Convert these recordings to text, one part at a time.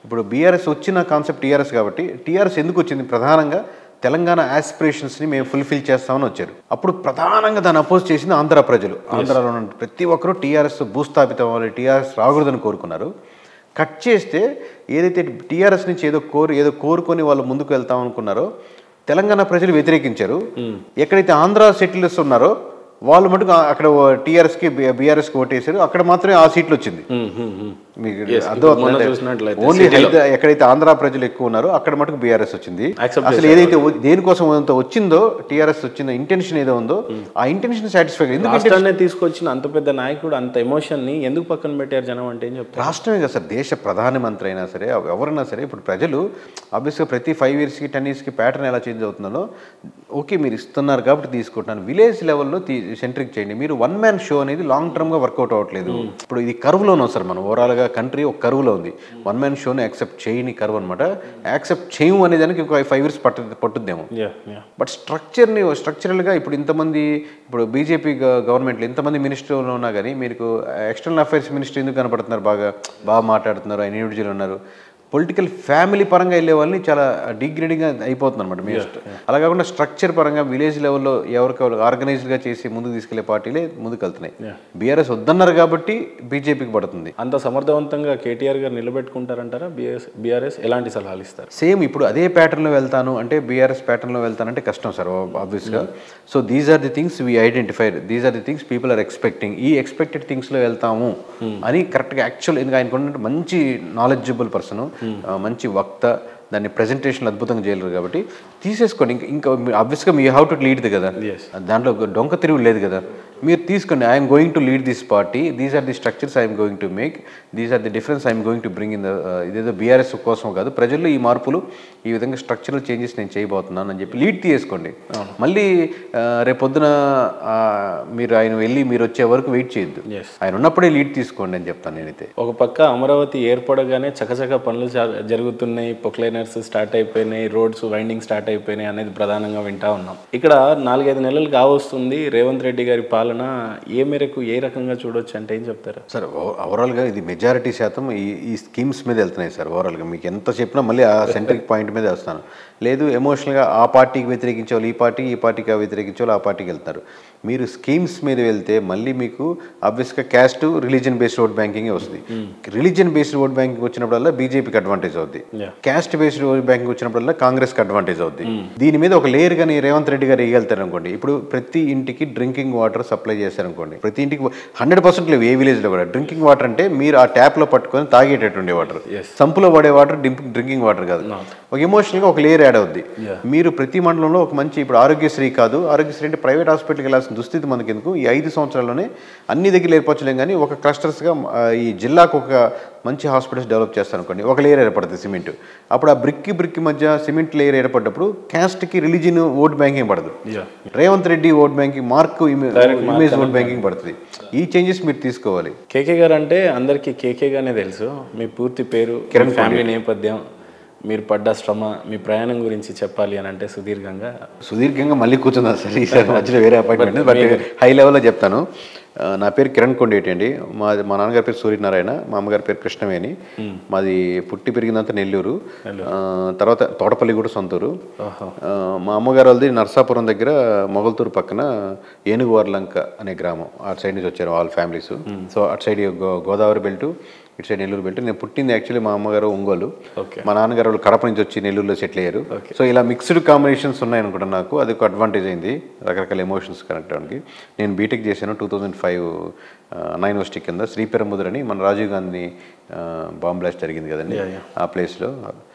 ఇప్పుడు బీఆర్ఎస్ వచ్చిన concept TRS కాబట్టి టీఆర్ఎస్ ఎందుకు వచ్చింది ప్రధానంగా తెలంగాణ ఆస్పిరేషన్స్ని మేము ఫుల్ఫిల్ చేస్తామని వచ్చారు అప్పుడు ప్రధానంగా దాన్ని అపోజ్ చేసింది ఆంధ్ర ప్రజలు ఆంధ్రాలో ఉన్న ప్రతి ఒక్కరూ టీఆర్ఎస్ భూస్థాపితం అవ్వాలి టీఆర్ఎస్ రాకూడదని కోరుకున్నారు కట్ చేస్తే ఏదైతే టీఆర్ఎస్ నుంచి ఏదో కోరు ఏదో కోరుకొని వాళ్ళు ముందుకు వెళ్తాం అనుకున్నారో తెలంగాణ ప్రజలు వ్యతిరేకించారు ఎక్కడైతే ఆంధ్ర సెటిలర్స్ ఉన్నారో వాళ్ళు మటుకు అక్కడ టీఆర్ఎస్కి బీఆర్ఎస్కి ఓటేశారు అక్కడ మాత్రమే ఆ సీట్లు వచ్చింది మీకు మొన్న చూసినట్లయితే ఓన్లీ ఎక్కడైతే ఆంధ్ర ప్రజలు ఎక్కువ ఉన్నారో అక్కడ మటుకు బీఆర్ఎస్ వచ్చింది Accept అసలు ఏదైతే వ- దేనికోసం అంత వచ్చిందో టీఆర్ఎస్ వచ్చిన ఇంటెన్షన్ ఏదో ఉందో ఆ ఇంటెన్షన్ సాటిస్ఫై ఎందుకంటే రాష్ట్రాన్ని తీసుకొచ్చిన అంత పెద్ద నాయకుడు అంత ఎమోషన్ ని ఎందుకు పక్కన పెట్టారు జనం అంటే ఏం చెప్తారు రాష్ట్రమే కదా సార్ దేశ ప్రధానమంత్రి అయినా సరే ఎవరైనా సరే ఇప్పుడు ప్రజలు ఆబ్వియస్గా ప్రతి ఫైవ్ ఇయర్స్కి టెన్ ఇయర్స్కి ప్యాటర్న్ ఎలా చేంజ్ అవుతుందో ఓకే మీరు ఇస్తున్నారు కాబట్టి తీసుకుంటున్నాను విలేజ్ లెవెల్లో సెంట్రిక్ చేయండి మీరు వన్ మ్యాన్ షో అనేది లాంగ్ టర్మ్గా వర్కౌట్ అవ్వట్లేదు ఇప్పుడు ఇది కరువులో ఉన్నాం సార్ మనం ఓవరాల్గా కంట్రీ ఒక కరువులో ఉంది వన్ మ్యాన్ షోని యాక్సెప్ట్ చేయని కరువు అనమాట యాక్సెప్ట్ చేయము అనే దానికి ఒక ఫైవ్ ఇయర్స్ పట్టు పట్టుద్దేమో యా యా బట్ స్ట్రక్చర్ని స్ట్రక్చరల్గా ఇప్పుడు ఇంతమంది ఇప్పుడు బీజేపీ గవర్నమెంట్లో ఇంతమంది మినిస్టర్లు ఉన్నా కానీ మీకు ఎక్స్టర్నల్ అఫైర్స్ మినిస్టర్ ఎందుకు కనపడుతున్నారు బాగా బాగా మాట్లాడుతున్నారు ఆయన ఇండివిజువల్ ఉన్నారు పొలిటికల్ ఫ్యామిలీ పరంగా వెళ్ళే వాళ్ళని చాలా డిగ్రేడింగ్గా అయిపోతుంది అనమాట మీ అలా కాకుండా స్ట్రక్చర్ పరంగా విలేజ్ లెవెల్లో ఎవరికెవరు ఆర్గనైజ్డ్గా చేసి ముందుకు తీసుకెళ్లే పార్టీలే ముందుకు వెళ్తున్నాయి బీఆర్ఎస్ వద్దన్నారు కాబట్టి బీజేపీకి పడుతుంది అంత సమర్థవంతంగా కేటీఆర్ గారు నిలబెట్టుకుంటారంటారా బీఎస్ బీఆర్ఎస్ ఎలాంటి సలహాలు ఇస్తారు సేమ్ ఇప్పుడు అదే ప్యాటర్న్లో వెళ్తాను అంటే బీఆర్ఎస్ ప్యాటర్న్లో వెళ్తానంటే కష్టం సార్ ఆబ్వియస్గా so these are the things we identified these are the things people are expecting ఈ ఎక్స్పెక్టెడ్ థింగ్స్లో వెళ్తాము అని కరెక్ట్గా యాక్చువల్ ఎందుకు ఆయనకు ఉన్నట్టు మంచి నాలెడ్జబుల్ పర్సన్ మంచి వక్త దాన్ని ప్రజెంటేషన్ అద్భుతంగా చేయలేరు కాబట్టి తీసేసుకోండి ఇంకా ఇంకా ఆబ్వియస్గా మీ హౌ టు లీడ్ కదా Yes. దాంట్లో డొంక తిరుగు లేదు కదా మీరు తీసుకోండి I'm going to lead this party these are the structures I'm going to make these are the difference I'm going to bring in the ఇదేదో బీఆర్ఎస్ కోసం కాదు ప్రజల్లో ఈ మార్పులు ఈ విధంగా స్ట్రక్చరల్ చేంజెస్ నేను చేయబోతున్నాను అని చెప్పి లీడ్ తీసుకోండి మళ్ళీ ఆ, రేపొద్దున ఆ, మీరు ఆయన వెళ్ళి మీరు వచ్చే వరకు వెయిట్ చేయొద్దు Yes. ఆయన ఉన్నప్పుడే లీడ్ తీసుకోండి అని చెప్తాను నేనైతే ఒక పక్క అమరావతి ఏర్పడగానే చకచక పనులు జా- జరుగుతున్నాయి పొక్లైనర్స్ స్టార్ట్ అయిపోయినాయి రోడ్స్ వైండింగ్ స్టార్ట్ అయిపోయినాయి అనేది ప్రధానంగా వింటా ఉన్నాం ఇక్కడ నాలుగైదు నెలలు కావస్తుంది రేవంత్ రెడ్డి గారి పాలన ఏ మేరకు ఏ రకంగా చూడొచ్చు అంటే ఏం చెప్తారు సార్ ఓ- ఓవరాల్గా ఇది మెజారిటీ శాతం ఈ ఈ స్కీమ్స్ మీద వెళ్తున్నాయి సార్ ఓవరాల్గా మీకు ఎంత చెప్పినా మళ్ళీ ఆ సెంట్రిక్ పాయింట్ మీద వస్తాను లేదు ఎమోషనల్గా ఆ పార్టీకి వ్యతిరేకించే వాళ్ళు ఈ పార్టీ ఈ పార్టీకి వ్యతిరేకించే వాళ్ళు ఆ పార్టీకి వెళ్తారు మీరు స్కీమ్స్ మీద వెళ్తే మళ్ళీ మీకు ఆబ్వియస్గా caste religion based vote banking వస్తుంది రిలీజన్ బేస్డ్ ఓట్ బ్యాంకింగ్ వచ్చినప్పుడల్లా బీజేపీకి అడ్వాంటేజ్ అవుద్ది Yeah. Caste based vote banking వచ్చినప్పుడల్లా కాంగ్రెస్కి అడ్వాంటేజ్ అవుద్ది దీని మీద ఒక లేయర్ కానీ రేవంత్ రెడ్డి గారు వేయగలుగుతారు అనుకోండి ఇప్పుడు ప్రతి ఇంటికి డ్రింకింగ్ వాటర్ సప్లై చేశారనుకోండి ప్రతి ఇంటికి హండ్రెడ్ పర్సెంట్ లేవు ఏ విలేజ్లో కూడా డ్రింకింగ్ వాటర్ అంటే మీరు ఆ ట్యాప్లో పట్టుకొని తాగేటటువంటి వాటర్ సంపులో పడే వాటర్ డ్రింకింగ్ వాటర్ కాదు ఒక ఎమోషనల్గా ఒక లేయర్ యాడ్ అవుద్ది మీరు ప్రతి మండలంలో ఒక మంచి ఇప్పుడు ఆరోగ్యశ్రీ కాదు ఆరోగ్యశ్రీ అంటే ప్రైవేట్ హాస్పిటల్కి వెళ్ళాల్సిన దుస్థితి మనకి ఎందుకు ఈ ఐదు సంవత్సరాల్లోనే అన్ని దగ్గర ఏర్పరచలేం కానీ ఒక క్లస్టర్స్గా ఈ జిల్లాకు ఒక మంచి హాస్పిటల్స్ డెవలప్ చేస్తారనుకోండి ఒక లేయర్ ఏర్పడుతుంది సిమెంట్ అప్పుడు ఆ బ్రిక్కి బ్రిక్ మధ్య సిమెంట్ లేయర్ ఏర్పడ్డప్పుడు క్యాస్ట్కి రిలీజియన్ ఓట్ బ్యాంకింగ్ పడదు Revanth Reddy vote banking mark image vote banking పడుతుంది ఈ చేంజెస్ మీరు తీసుకోవాలి కేకే గారు అంటే అందరికీ కేకే గానే తెలుసు మీ పూర్తి పేరు మీ ఫ్యామిలీ నేపథ్యం మీరు పడ్డ శ్రమ మీ ప్రయాణం గురించి చెప్పాలి అని అంటే సుదీర్ఘంగా సుదీర్ఘంగా మళ్ళీ కూర్చుందా సార్ ఈసారి మధ్యలో వేరే అపాయింట్మెంట్ బట్ హై లెవెల్లో చెప్తాను ఆ, నా పేరు కిరణ్ కొండేటి అండి మా మా నాన్నగారి పేరు సూర్యనారాయణ మా అమ్మగారి పేరు కృష్ణవేణి మాది పుట్టి పెరిగిందంతా నెల్లూరు ఆ, తర్వాత తోటపల్లి కూడా సొంతూరు ఆ, మా అమ్మగారు వాళ్ళది నర్సాపురం దగ్గర మొగల్తూరు పక్కన ఏనుగువార్లంక అనే గ్రామం అటు సైడ్ నుంచి వచ్చారు వాళ్ళ ఫ్యామిలీస్ సో అటు సైడ్ గో గోదావరి బెల్ట్ ఇటు సైడ్ నెల్లూరు బెల్ట్ నేను పుట్టింది యాక్చువల్లీ మా అమ్మగారు ఒంగోలు ఓకే మా నాన్నగారు వాళ్ళు కడప నుంచి వచ్చి నెల్లూరులో సెటిల్ అయ్యారు సో ఇలా మిక్స్డ్ కాంబినేషన్స్ ఉన్నాయి అనుకుంటా నాకు అది ఒక అడ్వాంటేజ్ అయింది రకరకాల ఎమోషన్స్ కనెక్ట్ అవడానికి నేను బీటెక్ చేశాను two thousand five nine university కింద శ్రీపెరంబుదర్ అని మన రాజీవ్ గాంధీ బాంబ్ బ్లాస్ట్ జరిగింది కదండి ఆ ప్లేస్లో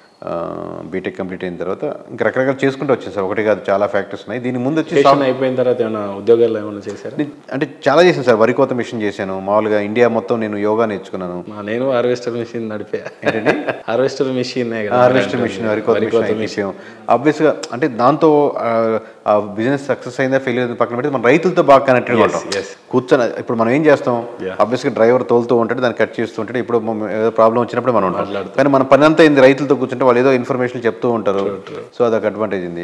బీటెక్ కంప్లీట్ అయిన తర్వాత ఇంకా రకరకాలు చేసుకుంటూ వచ్చాను సార్ ఒకటి కాదు చాలా ఫ్యాక్టర్స్ ఉన్నాయి దీని ముందు వచ్చి స్టేషన్ అయిపోయిన తర్వాత ఏమైనా ఉద్యోగాలు ఏమైనా చేశారా ని- అంటే చాలా చేశాను సార్ వరి కోత మిషన్ చేశాను మామూలుగా ఇండియా మొత్తం నేను యోగా నేర్చుకున్నాను మా నేను హార్వెస్టర్ మిషన్ నడిపా హార్వెస్టర్ మిషన్ హార్వెస్టర్ మిషన్ వరి కోత మిషన్ విషయం ఆబ్వియస్గా అంటే దాంతో ఆ, ఆ బిజినెస్ సక్సెస్ అయిందా ఫెయిల్ అయిందా పక్కన పెట్టి మన రైతులతో బాగా కనెక్టెడ్ ఉంటాం yes. కూర్చొని ఇప్పుడు మనం ఏం చేస్తాం ఆబ్వియస్గా డ్రైవర్ తోలుతూ ఉంటాడు దాన్ని కట్ చేస్తూ ఉంటాడు ఇప్పుడు మనం ఏదో ప్రాబ్లం వచ్చినప్పుడు మనం ఉంటాం కానీ మన పని అంతా ఏంది రైతులతో కూర్చుంటే వాళ్ళు ఏదో ఇన్ఫర్మేషన్ చెప్తూ ఉంటారు సో అదొక అడ్వాంటేజ్ ఉంది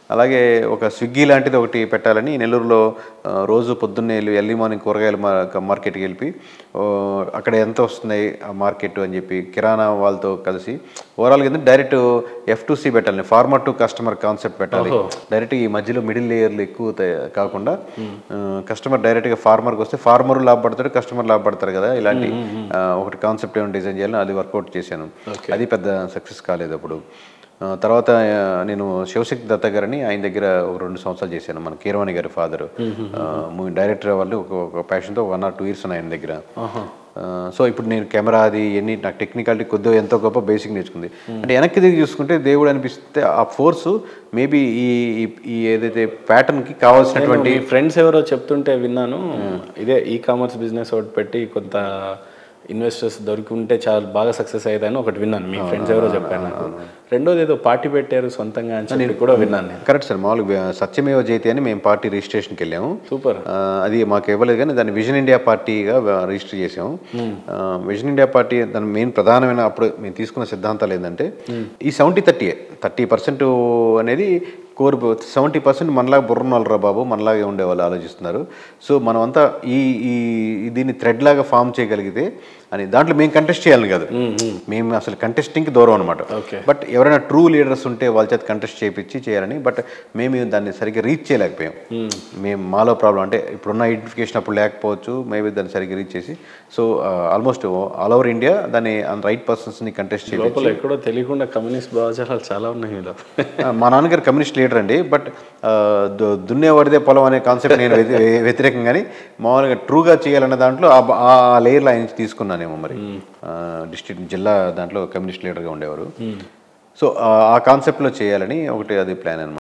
అలాగే ఒక స్విగ్గీ లాంటిది ఒకటి పెట్టాలని నెల్లూరులో ఆ, రోజు పొద్దున్నే వెళ్ళి ఎర్లీ మార్నింగ్ కూరగాయల మా- మార్కెట్కి వెళ్ళి ఓ, అక్కడ ఎంత వస్తున్నాయి ఆ మార్కెట్ అని చెప్పి కిరాణా వాళ్ళతో కలిసి ఓవరాల్ కింద డైరెక్ట్ ఎఫ్ టు సి పెట్టాలి ఫార్మర్ టు కస్టమర్ కాన్సెప్ట్ పెట్టాలి డైరెక్ట్ ఈ మధ్యలో మిడిల్ లేయర్లు ఎక్కువ త- కాకుండా కస్టమర్ డైరెక్ట్గా ఫార్మర్కి వస్తే ఫార్మర్ లాభపడతాడు కస్టమర్ లాభపడతారు కదా ఇలాంటి ఆ, ఒకటి కాన్సెప్ట్ ఏమైనా డిజైన్ చేయాలని అది వర్కౌట్ చేశాను అది పెద్ద సక్సెస్ కాలేదు అప్పుడు ఆ, తర్వాత ఆ, నేను శివశక్తి దత్త గారిని ఆయన దగ్గర ఒక రెండు సంవత్సరాలు చేశాను మన కీరవాణి గారి ఫాదర్ మూవీ డైరెక్టర్ వాళ్ళు ఒక ఒక ప్యాషన్తో వన్ ఆర్ టూ ఇయర్స్ ఉన్నాయి ఆయన దగ్గర ఆ, సో ఇప్పుడు నేను కెమెరా అది ఎన్ని నాకు టెక్నికాలిటీ కొద్దిగా ఎంతో గొప్ప బేసిక్ నేర్చుకుంది అంటే వెనక్కి దిగి చూసుకుంటే దేవుడు అనిపిస్తే ఆ ఫోర్స్ మేబీ ఈ ఈ- ఈ ఏదైతే ప్యాటర్న్కి కావాల్సినటువంటి మీ ఫ్రెండ్స్ ఎవరో చెప్తుంటే విన్నాను ఇదే ఈ కామర్స్ బిజినెస్ ఒకటి పెట్టి కొంత ఇన్వెస్టర్స్ దొరికి ఉంటే చాలా బాగా సక్సెస్ అయ్యేదని ఒకటి విన్నాను మీ ఫ్రెండ్స్ ఎవరో చెప్పాను నాకు రెండోది ఏదో పార్టీ పెట్టారు సొంతంగా అని చెప్పి కూడా విన్నాను నేను కరెక్ట్ సార్ మామూలుగా సత్యమేవ జయతి అని మేము పార్టీ రిజిస్ట్రేషన్కి వెళ్ళాము సూపర్ ఆ, అది మాకు ఇవ్వలేదు కానీ దాన్ని విజన్ ఇండియా పార్టీగా రిజిస్టర్ చేసాము ఆ, విజన్ ఇండియా పార్టీ దాని మెయిన్ ప్రధానమైన అప్పుడు మేము తీసుకున్న సిద్ధాంతాలు ఏంటంటే ఈ సెవెంటీ థర్టీ థర్టీ పర్సెంట్ అనేది కోర్ సెవెంటీ పర్సెంట్ మనలాగా బుర్రనోళ్ళరా బాబు మనలాగే ఉండేవాళ్ళు ఆలోచిస్తున్నారు సో మనమంతా ఈ ఈ ఈ దీన్ని థ్రెడ్ లాగా ఫామ్ చేయగలిగితే అని దాంట్లో మేము కంటెస్ట్ చేయాలని కాదు మేము అసలు కంటెస్టింగ్కి దూరం అనమాట Okay. బట్ ఎవరైనా ట్రూ లీడర్స్ ఉంటే వాళ్ళ చేత కంటెస్ట్ చేయించి చేయాలని బట్ మేము దాన్ని సరిగ్గా రీచ్ చేయలేకపోయాం మేము మాలో ప్రాబ్లం అంటే ఇప్పుడున్న ఐడెంటిఫికేషన్ అప్పుడు లేకపోవచ్చు మేబీ దాన్ని సరిగ్గా రీచ్ చేసి so almost all over India దాన్ని రైట్ పర్సన్స్ని కంటెస్ట్ చేయాలి లోపల ఎక్కడో తెలియకుండా కమ్యూనిస్ట్ భావజాలాలు చాలా ఉన్నాయి మీలో మా నాన్నగారు కమ్యూనిస్ట్ లీడర్ అండి బట్ దున్నేవాడిదే పొలం అనే కాన్సెప్ట్ నేను వ్యతి- వ్యతిరేకం కానీ మామూలుగా ట్రూగా చేయాలన్న దాంట్లో ఆ- ఆ లేయర్లో ఆయన నుంచి తీసుకున్నానేమో మరి డిస్ట్రిక్ట్ జిల్లా దాంట్లో కమ్యూనిస్ట్ లీడర్గా ఉండేవారు సో ఆ కాన్సెప్ట్లో చేయాలని ఒకటి అది ప్లాన్ అనమాట